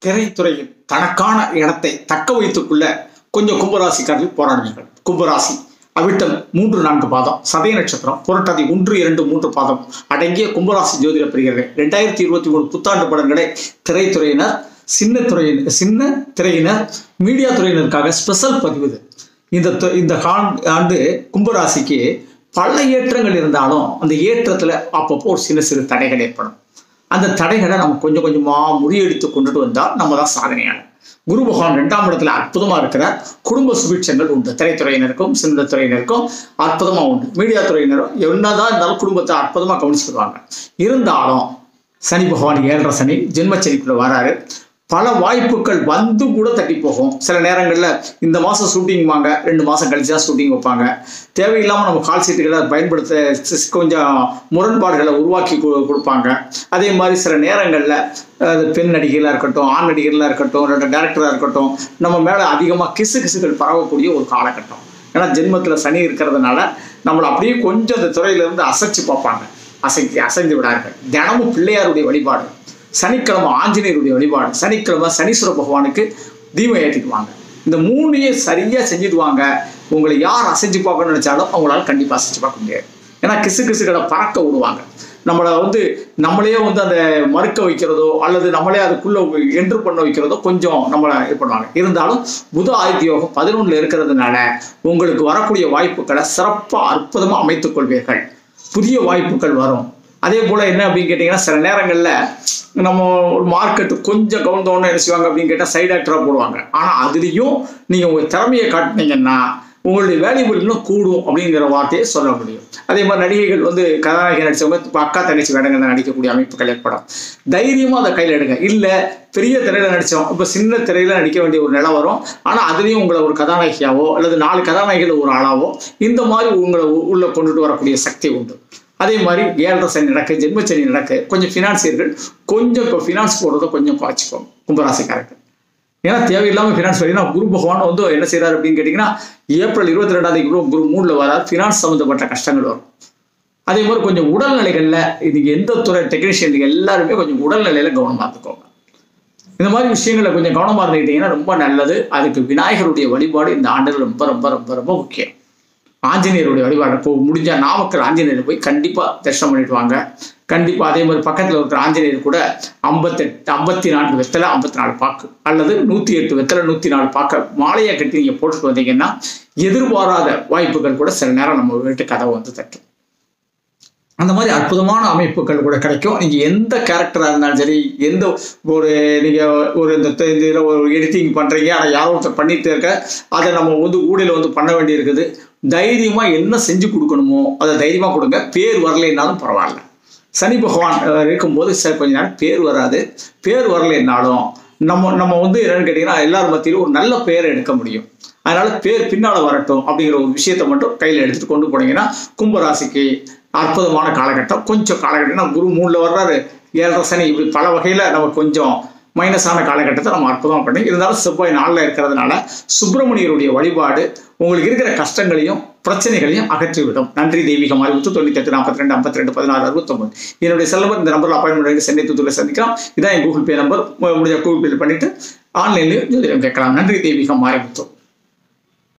திரைத்துறையில் தனக்கான இடத்தை தக்க வைத்துக் கொள்ள கொஞ்சம் கும்பராசிக்காரர்கள் போராடுவீர்கள் கும்பராசி அவிட்டம் மூன்று நான்கு பாதம் சதய நட்சத்திரம் புரட்டாதி ஒன்று இரண்டு மூன்று பாதம் அடங்கிய கும்பராசி ஜோதிட பிரிகர்கள் ரெண்டாயிரத்தி இருபத்தி மூணு புத்தாண்டு படங்களை திரைத்துறையினர் சின்ன துறையினர் சின்ன திரையினர் மீடியா துறையினருக்காக ஸ்பெஷல் பதிவு இது இந்த து- இந்த காண்- ஆண்டு கும்பராசிக்கு பல ஏற்றங்கள் இருந்தாலும் அந்த ஏற்றத்துல அப்பப்போ ஒரு சின்ன சிறு தடைகள் ஏற்படும் அந்த தடைகளை நம்ம கொஞ்சம் கொஞ்சமா முறியடித்து கொண்டுட்டு வந்தால் நம்ம தான் சாதனையாளர் குரு பகவான் ரெண்டாம் இடத்துல அற்புதமா இருக்கிறார் குடும்ப சுபிட்சங்கள் உண்டு திரைத்துறையினருக்கும் சிந்த துறையினருக்கும் அற்புதமா உண்டு மீடியா துறையினரும் என்னதான் இருந்தாலும் குடும்பத்தை அற்புதமா கவனிச்சுக்கிடுவாங்க இருந்தாலும் சனி பகவான் ஏழரை சனி ஜென்மச்சனிக்குள்ள வராரு பல வாய்ப்புகள் வந்து கூட தட்டி போகும் சில நேரங்களில் இந்த மாதம் ஷூட்டிங் வாங்க ரெண்டு மாதம் கழிச்சு தான் ஷூட்டிங் வைப்பாங்க தேவையில்லாமல் நம்ம கால் சீட்டுகளை பயன்படுத்த சி- கொஞ்சம் முரண்பாடுகளை உருவாக்கி கொடு- கொடுப்பாங்க அதே மாதிரி சில நேரங்களில் அது பெண் நடிகர்களாக இருக்கட்டும் ஆண் நடிகர்களாக இருக்கட்டும் ரெண்டு டேரக்டராக இருக்கட்டும் நம்ம மேலே அதிகமாக கிசு கிசுகள் பரவக்கூடிய ஒரு காலகட்டம் ஏன்னா ஜென்மத்தில் சனி இருக்கிறதுனால நம்மளை அப்படியே கொஞ்சம் அந்த துறையிலேருந்து அசைச்சு பார்ப்பாங்க அசைக்கு அசைந்து விடார்கள் தினமும் பிள்ளையாருடைய வழிபாடு சனிக்கிழமை ஆஞ்சநேயருடைய வழிபாடு சனிக்கிழமை சனீஸ்வர பகவானுக்கு தீபம் ஏற்றிக்குவாங்க இந்த மூணையும் சரியா செஞ்சுடுவாங்க உங்களை யார் அசைஞ்சு பார்க்கணும்னு நினைச்சாலும் அவங்களால கண்டிப்பா அசைச்சு பார்க்க முடியாது ஏன்னா கிசு கிசுகளை பறக்க விடுவாங்க நம்மளை வந்து நம்மளே வந்து அந்த மறுக்க வைக்கிறதோ அல்லது நம்மளே அதுக்குள்ள என்ட்ரு பண்ண வைக்கிறதோ கொஞ்சம் நம்மளை இது பண்ணுவாங்க இருந்தாலும் புத ஆதித்ய யோகம் பதினொன்றுல இருக்கிறதுனால உங்களுக்கு வரக்கூடிய வாய்ப்புகளை சிறப்பாக அற்புதமாக அமைத்துக் கொள்வீர்கள் புதிய வாய்ப்புகள் வரும் அதே போல என்ன அப்படின்னு கேட்டிங்கன்னா சில நேரங்களில் நம்ம ஒரு மார்க்கெட்டு கொஞ்சம் கவுந்தோன்னு என்ன செய்வாங்க அப்படின்னு கேட்டால் சைடு ஆக்டராக போடுவாங்க ஆனால் அதுலேயும் நீங்கள் உங்கள் திறமையை காட்டினீங்கன்னா உங்களுடைய வேல்யூபிள் இன்னும் கூடும் அப்படிங்கிற வார்த்தையை சொல்ல முடியும் அதே மாதிரி நடிகைகள் வந்து கதாநாயகி நடிச்சவங்க இப்ப அக்கா தங்கச்சி வேடங்கள் நடிக்கக்கூடிய அமைப்புகள் ஏற்படும் தைரியமாக அதை கையில் எடுங்க இல்லை பெரிய திரையில நடித்தோம் இப்போ சின்ன திரையில நடிக்க வேண்டிய ஒரு நிலை வரும் ஆனால் அதுலேயும் உங்களை ஒரு கதாநாயகியாவோ அல்லது நாலு கதாநாயகிகள் ஒரு ஆளாவோ இந்த மாதிரி உங்களை உ- உள்ள கொண்டுட்டு வரக்கூடிய சக்தி உண்டு அதே மாதிரி ஏழரை சனி நடக்கு ஜென்மச்சனி நடக்கு கொஞ்சம் ஃபினான்சியர்கள் கொஞ்சம் இப்போ ஃபினான்ஸ் போடுறத கொஞ்சம் குறைச்சிக்கோங்க கும்பராசிக்காரர்கள் ஏன்னா தேவையில்லாமல் ஃபினான்ஸ் பார்த்தீங்கன்னா குரு பகவான் வந்து என்ன செய்றாரு அப்படின்னு கேட்டிங்கன்னா ஏப்ரல் இருபத்தி ரெண்டாம் தேதி குரு குரு மூணில் வரார் ஃபினான்ஸ் சம்மந்தப்பட்ட கஷ்டங்கள் வரும் அதே மாதிரி கொஞ்சம் உடல்நிலைகளில் இன்னைக்கு எந்த துறை டெக்னீஷியன் எல்லாருமே கொஞ்சம் உடல்நிலையில கவனம் பார்த்துக்கோங்க இந்த மாதிரி விஷயங்களை கொஞ்சம் கவனமாக இருந்துக்கிட்டீங்கன்னா ரொம்ப நல்லது அதுக்கு விநாயகருடைய வழிபாடு இந்த ஆண்டில் ரொம்ப ரொம்ப ரொம்ப ரொம்ப முக்கியம் ஆஞ்சநேயருடைய வழிபாடு இப்போ முடிஞ்ச நாமக்கல் ஆஞ்சநேயர் போய் கண்டிப்பாக தரிசனம் பண்ணிட்டு வாங்க கண்டிப்பாக அதே மாதிரி பக்கத்தில் இருக்கிற ஆஞ்சநேயர் கூட ஐம்பத்தெட்டு ஐம்பத்தி நான்கு வெத்தலை ஐம்பத்தி நாலு பாக்கு அல்லது நூற்றி எட்டு வெத்தலை நூற்றி நாலு பாக்க மாலையை கட்டி நீங்கள் போட்டுட்டு வந்தீங்கன்னா எதிர்பாராத வாய்ப்புகள் கூட சில நேரம் நம்ம வீட்டு கதவை வந்து தட்டும் அந்த மாதிரி அற்புதமான அமைப்புகள் கூட கிடைக்கும் நீங்க எந்த கேரக்டரா இருந்தாலும் சரி எந்த ஒரு நீங்க ஒரு இந்த த- இந்த இதுல ஒரு எடிட்டிங் பண்றீங்க ஆனா யாரோ ஒருத்தர் பண்ணிட்டு இருக்க அதை நம்ம வந்து ஊடையில வந்து பண்ண வேண்டி இருக்குது தைரியமா என்ன செஞ்சு கொடுக்கணுமோ அதை தைரியமா கொடுங்க பேர் வரலைன்னாலும் பரவாயில்ல சனி பகவான் அஹ், இருக்கும்போது சரி கொஞ்ச நேரம் பேர் வராது பேர் வரலைன்னாலும் நம்ம நம்ம வந்து என்னன்னு கேட்டீங்கன்னா எல்லார் மத்தியிலும் ஒரு நல்ல பேரை எடுக்க முடியும் அதனால பேர் பின்னால வரட்டும் அப்படிங்கிற ஒரு விஷயத்தை மட்டும் கையில் எடுத்துட்டு கொண்டு போனீங்கன்னா கும்பராசிக்கு அற்புதமான காலகட்டம் கொஞ்சம் காலகட்டம் நம்ம குரு மூணுல வர்றாரு ஏழரை சனி இப்படி பல வகையில நம்ம கொஞ்சம் மைனஸான காலகட்டத்தை நம்ம அற்புதமா பண்ணி இருந்தாலும் செவ்வாய் நாளில் இருக்கிறதுனால சுப்பிரமணியருடைய வழிபாடு உங்களுக்கு இருக்கிற கஷ்டங்களையும் பிரச்சனைகளையும் அகற்றிவிடும் நன்றி தெய்வீக அறிவித்து தொண்ணூத்தி எட்டு நாற்பத்தி ரெண்டு ஐம்பத்தி ரெண்டு பதினாறு அறுபத்தொம்பது என்னுடைய செல்வர் இந்த நம்பரில் அப்பாயின்மெண்ட் சென்னை தூத்துக்குள்ள சந்திக்கலாம் இதான் என் கூகுள் பே நம்பர் முடிஞ்ச கூகுள் பே பண்ணிட்டு ஆன்லைன்லேயும் ஜோதிடம் கேட்கலாம் நன்றி தெய்வீகம் அறிவித்தோம்